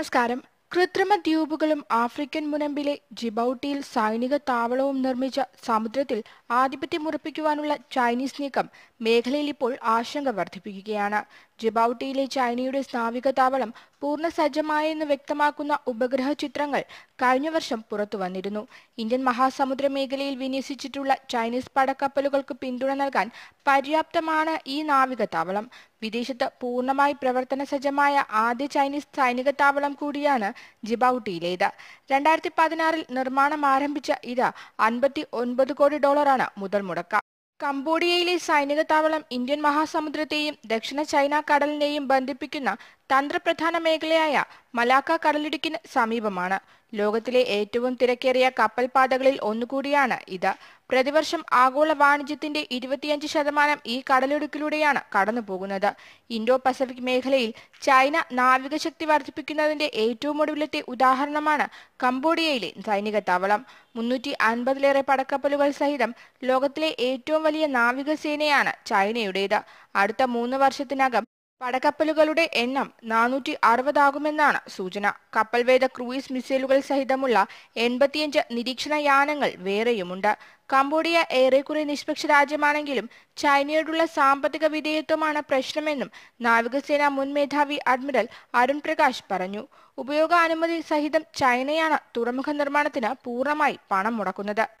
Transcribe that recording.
നമസ്കാരം കൃത്രിമ ദ്വീപുകളും ആഫ്രിക്കൻ മുനമ്പിലെ ജിബൌട്ടിയിൽ സൈനിക താവളവും നിർമ്മിച്ച സമുദ്രത്തിൽ ആധിപത്യമുറപ്പിക്കുവാനുള്ള ചൈനീസ് നീക്കം മേഖലയിൽ ഇപ്പോൾ ആശങ്ക വർദ്ധിപ്പിക്കുകയാണ് ജിബൌട്ടിയിലെ ചൈനയുടെ നാവിക താവളം പൂർണ്ണ സജ്ജമായെന്ന് വ്യക്തമാക്കുന്ന ഉപഗ്രഹ ചിത്രങ്ങൾ കഴിഞ്ഞ വർഷം പുറത്തു വന്നിരുന്നു ഇന്ത്യൻ മഹാസമുദ്ര മേഖലയിൽ വിന്യസിച്ചിട്ടുള്ള ചൈനീസ് പടക്കപ്പലുകൾക്ക് പിന്തുണ നൽകാൻ പര്യാപ്തമാണ് ഈ നാവിക താവളം വിദേശത്ത് പൂർണ്ണമായി പ്രവർത്തന സജ്ജമായ ആദ്യ ചൈനീസ് സൈനിക താവളം കൂടിയാണ് ജിബൌട്ടിയിലേത് രണ്ടായിരത്തി പതിനാറിൽ നിർമ്മാണം ആരംഭിച്ച ഇത് അൻപത്തി ഒൻപത് കോടി ഡോളറാണ് മുതൽ മുടക്ക കംബോഡിയയിലെ സൈനിക താവളം ഇന്ത്യൻ മഹാസമുദ്രത്തെയും ദക്ഷിണ ചൈന കടലിനെയും ബന്ധിപ്പിക്കുന്ന തന്ത്രപ്രധാന മേഖലയായ മലാക്ക കടലിടുക്കിന് സമീപമാണ് ലോകത്തിലെ ഏറ്റവും തിരക്കേറിയ കപ്പൽ പാതകളിൽ ഒന്നുകൂടിയാണ് ഇത് പ്രതിവർഷം ആഗോള വാണിജ്യത്തിന്റെ ഇരുപത്തിയഞ്ച് ശതമാനം ഈ കടലിടുക്കിലൂടെയാണ് കടന്നു പോകുന്നത് ഇൻഡോ പസഫിക് മേഖലയിൽ ചൈന നാവികശക്തി വർദ്ധിപ്പിക്കുന്നതിന്റെ ഏറ്റവും ഒടുവിലത്തെ ഉദാഹരണമാണ് കംബോഡിയയിലെ സൈനിക താവളം മുന്നൂറ്റി അൻപതിലേറെ പടക്കപ്പലുകൾ സഹിതം ലോകത്തിലെ ഏറ്റവും വലിയ നാവികസേനയാണ് ചൈനയുടേത് അടുത്ത മൂന്ന് വർഷത്തിനകം പടക്കപ്പലുകളുടെ എണ്ണം നാനൂറ്റി അറുപതാകുമെന്നാണ് സൂചന കപ്പൽവേദ ക്രൂയിസ് മിസൈലുകൾ സഹിതമുള്ള എൺപത്തിയഞ്ച് നിരീക്ഷണ യാനങ്ങൾ വേറെയുമുണ്ട് കംബോഡിയ ഏറെക്കുറെ നിഷ്പക്ഷ രാജ്യമാണെങ്കിലും ചൈനയോടുള്ള സാമ്പത്തിക വിധേയത്വമാണ് പ്രശ്നമെന്നും നാവികസേന മുൻ മേധാവി അഡ്മിറൽ അരുൺ പ്രകാശ് പറഞ്ഞു ഉപയോഗാനുമതി സഹിതം ചൈനയാണ് തുറമുഖ നിർമ്മാണത്തിന് പൂർണ്ണമായി പണം മുടക്കുന്നത്